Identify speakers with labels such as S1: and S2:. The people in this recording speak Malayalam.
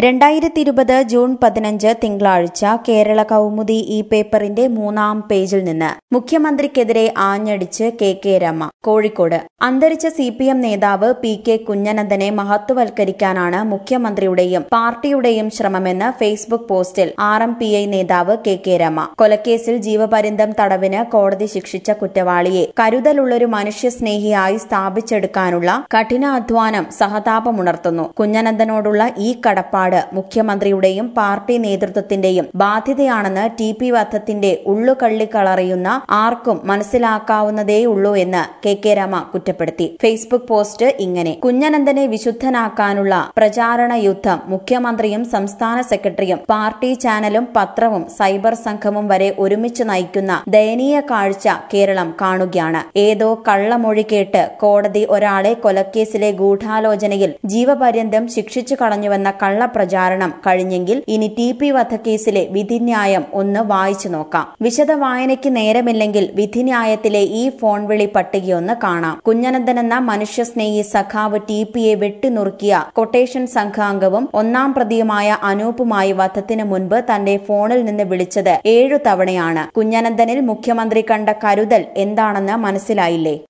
S1: രണ്ടായിരത്തി ഇരുപത് ജൂൺ പതിനഞ്ച് തിങ്കളാഴ്ച കേരള കൗമുദി ഈ പേപ്പറിന്റെ മൂന്നാം പേജിൽ നിന്ന് മുഖ്യമന്ത്രിക്കെതിരെ ആഞ്ഞടിച്ച് കെ കെ രമ കോഴിക്കോട് അന്തരിച്ച സി പി എം നേതാവ് പി കെ കുഞ്ഞനന്ദനെ മഹത്വവൽക്കരിക്കാനാണ് മുഖ്യമന്ത്രിയുടെയും പാർട്ടിയുടെയും ശ്രമമെന്ന് ഫേസ്ബുക്ക് പോസ്റ്റിൽ ആർ എം പി ഐ നേതാവ് കെ കെ രമ കൊലക്കേസിൽ ജീവപര്യന്തം തടവിന് കോടതി ശിക്ഷിച്ച കുറ്റവാളിയെ കരുതലുള്ളൊരു മനുഷ്യസ്നേഹിയായി സ്ഥാപിച്ചെടുക്കാനുള്ള കഠിനാധ്വാനം സഹതാപമുണർത്തുന്നു കുഞ്ഞനന്ദനോടുള്ള ഈ കടപ്പാട് മുഖ്യമന്ത്രിയുടെയും പാർട്ടി നേതൃത്വത്തിന്റെയും ബാധ്യതയാണെന്ന് ടി പി വധത്തിന്റെ ഉള്ളുകള്ളിക്കളറിയുന്ന ആർക്കും മനസ്സിലാക്കാവുന്നതേയുള്ളൂ എന്ന് കെ കെ രമ കുറ്റപ്പെടുത്തി ഫേസ്ബുക്ക് പോസ്റ്റ് ഇങ്ങനെ കുഞ്ഞനന്ദനെ വിശുദ്ധനാക്കാനുള്ള പ്രചാരണ യുദ്ധം മുഖ്യമന്ത്രിയും സംസ്ഥാന സെക്രട്ടറിയും പാർട്ടി ചാനലും പത്രവും സൈബർ സംഘവും വരെ ഒരുമിച്ച് നയിക്കുന്ന ദയനീയ കാഴ്ച കേരളം കാണുകയാണ് ഏതോ കള്ളമൊഴി കേട്ട് കോടതി ഒരാളെ കൊലക്കേസിലെ ഗൂഢാലോചനയിൽ ജീവപര്യന്തം ശിക്ഷിച്ചു കളഞ്ഞുവെന്ന കള്ളപ്രചാരണം കഴിഞ്ഞെങ്കിൽ ഇനി ടി പി വധക്കേസിലെ വിധിന്യായം ഒന്ന് വായിച്ചു നോക്കാം വിശദ വായനയ്ക്ക് നേരമില്ലെങ്കിൽ വിധിന്യായത്തിലെ ഈ ഫോൺ വിളി പട്ടികയൊന്ന് കാണാം കുഞ്ഞനന്ദൻ എന്ന മനുഷ്യസ്നേഹി സഖാവ് ടി പിയെ വെട്ടിനുറുക്കിയ കൊട്ടേഷൻ സംഘാംഗവും ഒന്നാം പ്രതിയുമായ അനൂപുമായി വധത്തിന് മുൻപ് തന്റെ ഫോണിൽ നിന്ന് വിളിച്ചത് ഏഴു തവണയാണ് കുഞ്ഞനന്ദനിൽ മുഖ്യമന്ത്രി കണ്ട കരുതൽ എന്താണെന്ന് മനസ്സിലായില്ലേ